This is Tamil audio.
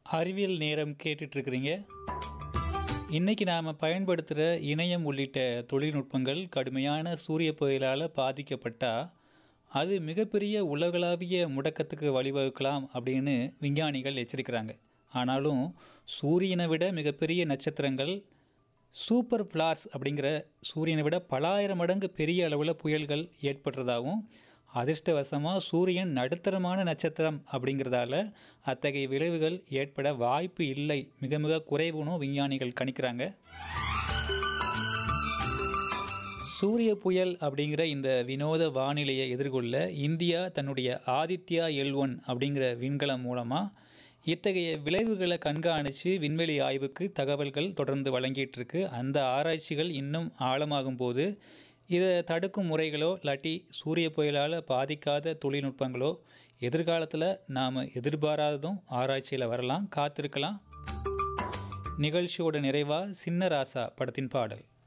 அறிவியல் நேரம் கேட்டுட்ருக்கிறீங்க இன்றைக்கி நாம் பயன்படுத்துகிற இணையம் உள்ளிட்ட தொழில்நுட்பங்கள் கடுமையான சூரிய புயலால் பாதிக்கப்பட்டால் அது மிகப்பெரிய உலகளாவிய முடக்கத்துக்கு வழிவகுக்கலாம் அப்படின்னு விஞ்ஞானிகள் எச்சரிக்கிறாங்க ஆனாலும் சூரியனை விட மிகப்பெரிய நட்சத்திரங்கள் சூப்பர் ஃப்ளார்ஸ் அப்படிங்கிற சூரியனை விட பலாயிரம் மடங்கு பெரிய அளவில் புயல்கள் ஏற்படுறதாகவும் அதிர்ஷ்டவசமாக சூரியன் நடுத்தரமான நட்சத்திரம் அப்படிங்கிறதால அத்தகைய விளைவுகள் ஏற்பட வாய்ப்பு இல்லை மிக மிக குறைவுனும் விஞ்ஞானிகள் கணிக்கிறாங்க சூரிய புயல் அப்படிங்கிற இந்த வினோத வானிலையை எதிர்கொள்ள இந்தியா தன்னுடைய ஆதித்யா எல் ஒன் அப்படிங்கிற விண்கலம் மூலமாக இத்தகைய விளைவுகளை கண்காணித்து விண்வெளி ஆய்வுக்கு தகவல்கள் தொடர்ந்து வழங்கிட்டு இருக்கு அந்த ஆராய்ச்சிகள் இன்னும் ஆழமாகும் போது இதை தடுக்கும் முறைகளோ இல்லாட்டி சூரிய புயலால் பாதிக்காத தொழில்நுட்பங்களோ எதிர்காலத்தில் நாம் எதிர்பாராததும் ஆராய்ச்சியில் வரலாம் காத்திருக்கலாம் நிகழ்ச்சியோட நிறைவாக சின்ன ராசா படத்தின் பாடல்